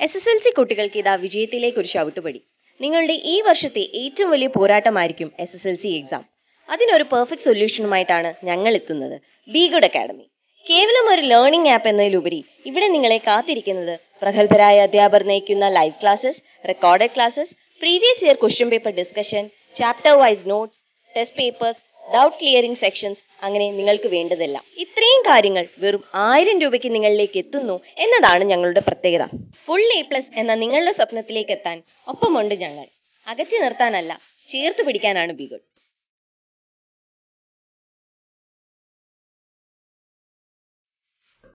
S S L C കുട്ടികൾക്ക് ഇതാ വിജയത്തിലേക്ക് ഒരു ചവിട്ടുപടി നിങ്ങളുടെ ഈ വർഷത്തെ ഏറ്റവും വലിയ പോരാട്ടമായിരിക്കും S S L C exam അതിനൊരു പെർഫെക്റ്റ് സൊല്യൂഷനുമായിട്ടാണ് ഞങ്ങൾ എത്തുന്നത് ബി ഗുഡ് അക്കാഡമി കേവലം ഒരു ലേണിംഗ് ആപ്പ് എന്നതിലുപരി ഇവിടെ നിങ്ങളെ കാത്തിരിക്കുന്നത് പ്രഗത്ഭരായ അധ്യാപകർ നയിക്കുന്ന live classes recorded classes previous year question paper discussion chapter wise notes test papers doubt clearing sections അങ്ങനെ നിങ്ങൾക്ക് വേണ്ടതെല്ലാം ഇത്രയും കാര്യങ്ങൾ വെറും ആയിരം രൂപയ്ക്ക് നിങ്ങളിലേക്ക് എത്തുന്നു എന്നതാണ് ഞങ്ങളുടെ പ്രത്യേകത ഫുൾ എ പ്ലസ് എന്ന നിങ്ങളുടെ സ്വപ്നത്തിലേക്ക് എത്താൻ ഒപ്പമുണ്ട് ഞങ്ങൾ അകറ്റി നിർത്താനല്ല ചേർത്ത് പിടിക്കാനാണ് ബി ഗുഡ്